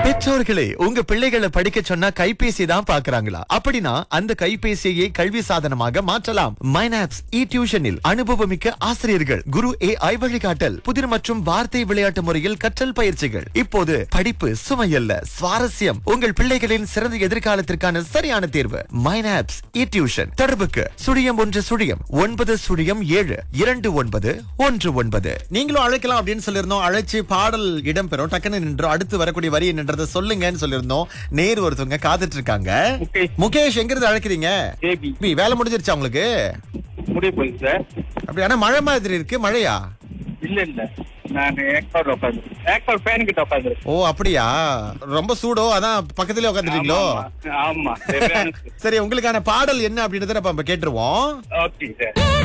பெற்றோர்களே உங்க பிள்ளைகளை படிக்க சொன்னா கைபேசி தான் பாக்குறாங்களா அப்படின்னா அந்த கைபேசியை கல்வி சாதனமாக மாற்றலாம் மைனாப்ஸ் இ டியூஷனில் அனுபவமிக்க ஆசிரியர்கள் குரு ஏ ஐ வழிகாட்டல் புதிர் மற்றும் வார்த்தை விளையாட்டு முறையில் கற்றல் பயிற்சிகள் இப்போது படிப்பு சுமையல்ல சுவாரஸ்யம் உங்கள் பிள்ளைகளின் சிறந்த எதிர்காலத்திற்கான சரியான தேர்வு மைனாப்ஸ் இ டியூஷன் தொடர்புக்கு சுழியம் ஒன்று சுழியம் ஒன்பது சுழியம் ஏழு இரண்டு ஒன்பது ஒன்று ஒன்பது நீங்களும் அழைக்கலாம் அப்படின்னு சொல்லியிருந்தோம் அழைச்சு பாடல் இடம்பெறும் டக்குன்னு நின்றோம் அடுத்து வரக்கூடிய வரி என்னன்றதை சொல்லுங்கன்னு சொல்லியிருந்தோம் நேர் ஒருத்தவங்க காத்துட்டு இருக்காங்க முகேஷ். முகேஷ் எங்க இருந்து அழைக்கிறீங்க ஜேபி பி, வேலை முடிஞ்சிருச்சா உங்களுக்கு முடிய போகுது சார் அப்படி ஆனா மழை மாதிரி இருக்கு மழையா இல்ல இல்ல நான் ஏக்டோர் உட்காந்து ஏக்டோர் ஃபேன் கிட்ட உட்காந்து ஓ அப்படியா ரொம்ப சூடோ அதான் பக்கத்துலயே உட்காந்துட்டீங்களோ ஆமா சரியான சரி உங்களுக்கான பாடல் என்ன அப்படின்றத நம்ம கேட்டுருவோம் ஓகே சார்